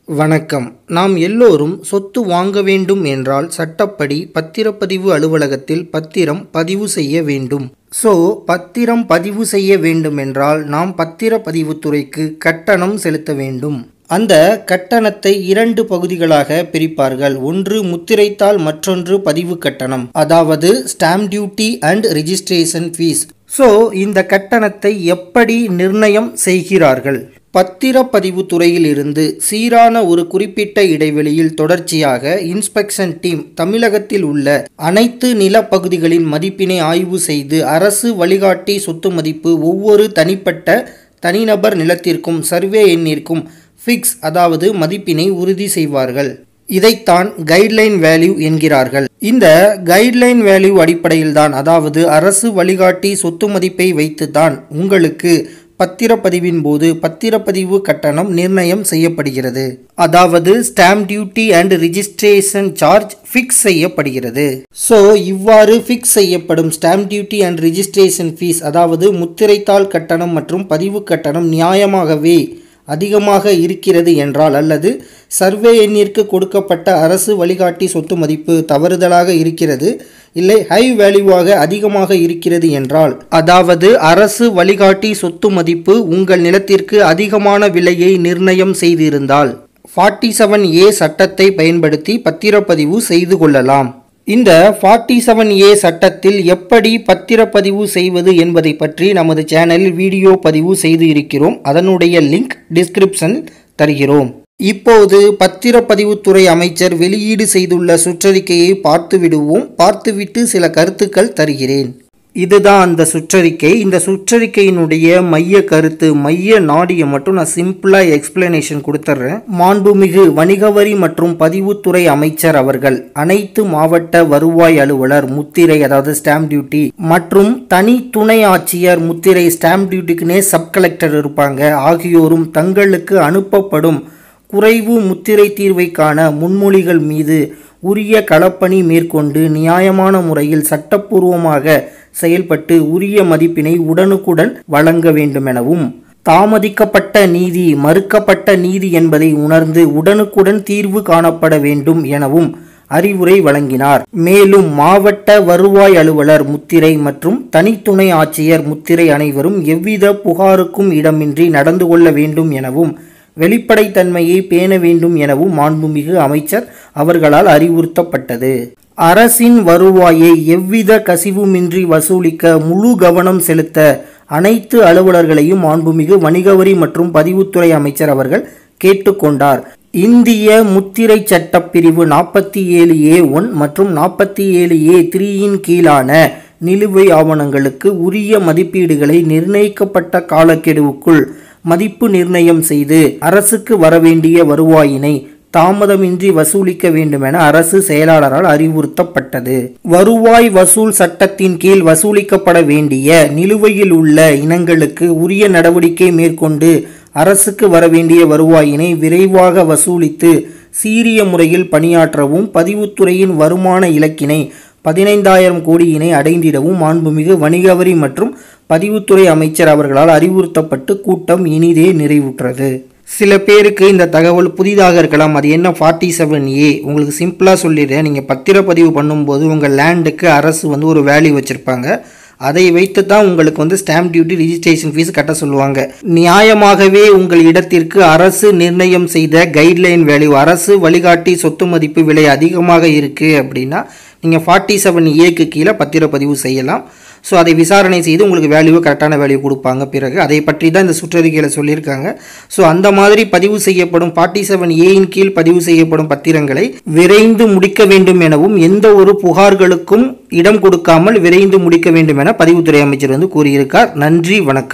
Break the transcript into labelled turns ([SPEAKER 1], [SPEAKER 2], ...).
[SPEAKER 1] வணக்கம் நாம் எல்லோரும் சொத்து வாங்க வேண்டும் என்றால் சட்டப்படி பத்திரப்பதிவு அலுவலகத்தில் பத்திரம் பதிவு செய்ய வேண்டும் ஸோ பத்திரம் பதிவு செய்ய வேண்டும் என்றால் நாம் பத்திரப்பதிவுத்துறைக்கு கட்டணம் செலுத்த வேண்டும் அந்த கட்டணத்தை இரண்டு பகுதிகளாக பிரிப்பார்கள் ஒன்று முத்திரைத்தாள் மற்றொன்று பதிவு கட்டணம் அதாவது stamp duty and registration fees so இந்த கட்டணத்தை எப்படி நிர்ணயம் செய்கிறார்கள் பத்திரப்பதிவு துறையில் இருந்து சீரான ஒரு குறிப்பிட்ட இடைவெளியில் தொடர்ச்சியாக இன்ஸ்பெக்ஷன் டீம் தமிழகத்தில் உள்ள அனைத்து நிலப்பகுதிகளின் மதிப்பினை ஆய்வு செய்து அரசு வழிகாட்டி சொத்து மதிப்பு ஒவ்வொரு தனிப்பட்ட தனிநபர் நிலத்திற்கும் சர்வே எண்ணிற்கும் ஃபிக்ஸ் அதாவது மதிப்பினை உறுதி செய்வார்கள் இதைத்தான் கைட்லைன் வேல்யூ என்கிறார்கள் இந்த கைட்லைன் வேல்யூ அடிப்படையில்தான் அதாவது அரசு வழிகாட்டி சொத்து மதிப்பை வைத்துதான் உங்களுக்கு பத்திரப்பதிவின் போது பத்திரப்பதிவு கட்டணம் நிர்ணயம் செய்யப்படுகிறது அதாவது stamp duty and registration charge fix செய்யப்படுகிறது ஸோ இவ்வாறு ஃபிக்ஸ் செய்யப்படும் stamp duty and registration fees அதாவது முத்திரைத்தாள் கட்டணம் மற்றும் பதிவு கட்டணம் நியாயமாகவே அதிகமாக இருக்கிறது என்றால் அல்லது சர்வே எண்ணிற்கு கொடுக்கப்பட்ட அரசு வழிகாட்டி சொத்து மதிப்பு தவறுதலாக இருக்கிறது இல்லை ஹை வேல்யூவாக அதிகமாக இருக்கிறது என்றால் அதாவது அரசு வழிகாட்டி சொத்து மதிப்பு உங்கள் நிலத்திற்கு அதிகமான விலையை நிர்ணயம் செய்திருந்தால் ஃபார்ட்டி செவன் ஏ சட்டத்தை பயன்படுத்தி பத்திரப்பதிவு செய்து கொள்ளலாம் இந்த ஃபார்ட்டி செவன் ஏ சட்டத்தில் எப்படி பத்திரப்பதிவு செய்வது என்பதை பற்றி நமது சேனலில் வீடியோ பதிவு செய்து இருக்கிறோம் அதனுடைய லிங்க் டிஸ்கிரிப்ஷனில் தருகிறோம் இப்போது பத்திரப்பதிவுத்துறை அமைச்சர் வெளியீடு செய்துள்ள சுற்றறிக்கையை பார்த்து விடுவோம் பார்த்துவிட்டு சில கருத்துக்கள் தருகிறேன் இதுதான் அந்த சுற்றறிக்கை இந்த சுற்றறிக்கையினுடைய மைய கருத்து மைய நாடியை மட்டும் நான் சிம்பிளாக எக்ஸ்பிளனேஷன் கொடுத்துட்றேன் மாண்புமிகு வணிக வரி மற்றும் பதிவுத்துறை அமைச்சர் அவர்கள் அனைத்து மாவட்ட வருவாய் அலுவலர் முத்திரை அதாவது ஸ்டாம்ப் டியூட்டி மற்றும் தனி துணை ஆட்சியர் முத்திரை ஸ்டாம்ப் டியூட்டிக்குனே சப் கலெக்டர் இருப்பாங்க ஆகியோரும் தங்களுக்கு அனுப்பப்படும் குறைவு முத்திரை தீர்வைக்கான முன்மொழிகள் மீது உரிய களப்பணி மேற்கொண்டு நியாயமான முறையில் சட்டப்பூர்வமாக செயல்பட்டு உரிய மதிப்பினை உடனுக்குடன் வழங்க வேண்டுமெனவும் தாமதிக்கப்பட்ட நீதி மறுக்கப்பட்ட நீதி என்பதை உணர்ந்து உடனுக்குடன் தீர்வு காணப்பட வேண்டும் எனவும் அறிவுரை வழங்கினார் மேலும் மாவட்ட வருவாய் அலுவலர் முத்திரை மற்றும் தனித்துணை ஆட்சியர் முத்திரை அனைவரும் எவ்வித புகாருக்கும் இடமின்றி நடந்து கொள்ள வேண்டும் எனவும் வெளிப்படைத்தன்மையை பேண வேண்டும் எனவும் மாண்புமிகு அமைச்சர் அவர்களால் அறிவுறுத்தப்பட்டது அரசின் வருவாயை எவ்வித கசிவுமின்றி வசூலிக்க முழு கவனம் செலுத்த அனைத்து அலுவலர்களையும் மாண்புமிகு வணிகவரி மற்றும் பதிவுத்துறை அமைச்சர் அவர்கள் கேட்டுக்கொண்டார் இந்திய முத்திரை சட்டப்பிரிவு நாற்பத்தி ஏழு ஏ ஒன் மற்றும் நாற்பத்தி ஏழு ஏ த்ரீயின் கீழான நிலுவை ஆவணங்களுக்கு உரிய மதிப்பீடுகளை நிர்ணயிக்கப்பட்ட காலக்கெடுவுக்குள் மதிப்பு நிர்ணயம் செய்து அரசுக்கு வரவேண்டிய வருவாயினை தாமதமின்றி வசூலிக்க வேண்டுமென அரசு செயலாளரால் அறிவுறுத்தப்பட்டது வருவாய் வசூல் சட்டத்தின் கீழ் வசூலிக்கப்பட வேண்டிய நிலுவையில் உள்ள இனங்களுக்கு உரிய நடவடிக்கை மேற்கொண்டு அரசுக்கு வரவேண்டிய வருவாயினை விரைவாக வசூலித்து சீரிய முறையில் பணியாற்றவும் பதிவுத்துறையின் வருமான இலக்கினை பதினைந்தாயிரம் கோடியினை அடைந்திடவும் மாண்புமிகு வணிகவரி மற்றும் பதிவுத்துறை அமைச்சர் அவர்களால் அறிவுறுத்தப்பட்டு கூட்டம் இனிதே நிறைவுற்றது சில பேருக்கு இந்த தகவல் புதிதாக இருக்கலாம் அது என்ன ஃபார்ட்டி செவன் ஏ உங்களுக்கு சிம்பிளாக சொல்லிடுறேன் நீங்கள் பத்திரப்பதிவு பண்ணும்போது உங்கள் லேண்டுக்கு அரசு வந்து ஒரு வேல்யூ வச்சுருப்பாங்க அதை வைத்து தான் உங்களுக்கு வந்து ஸ்டாம்ப் டியூட்டி ரிஜிஸ்ட்ரேஷன் ஃபீஸ் கட்ட சொல்லுவாங்க நியாயமாகவே உங்கள் இடத்திற்கு அரசு நிர்ணயம் செய்த கைட்லைன் வேல்யூ அரசு வழிகாட்டி சொத்து மதிப்பு விலை அதிகமாக இருக்குது அப்படின்னா நீங்கள் ஃபார்ட்டி செவன் ஏக்கு கீழே பத்திரப்பதிவு செய்யலாம் ஸோ அதை விசாரணை செய்து உங்களுக்கு வேல்யூவை கரெக்டான வேல்யூ கொடுப்பாங்க பிறகு அதை பற்றி தான் இந்த சுற்றறிக்கையில் சொல்லியிருக்காங்க ஸோ அந்த மாதிரி பதிவு செய்யப்படும் ஃபார்ட்டி செவன் ஏயின் கீழ் பதிவு செய்யப்படும் பத்திரங்களை விரைந்து முடிக்க வேண்டும் எனவும் எந்த ஒரு புகார்களுக்கும் இடம் கொடுக்காமல் விரைந்து முடிக்க வேண்டும் என பதிவுத்துறை அமைச்சர் வந்து கூறியிருக்கார் நன்றி வணக்கம்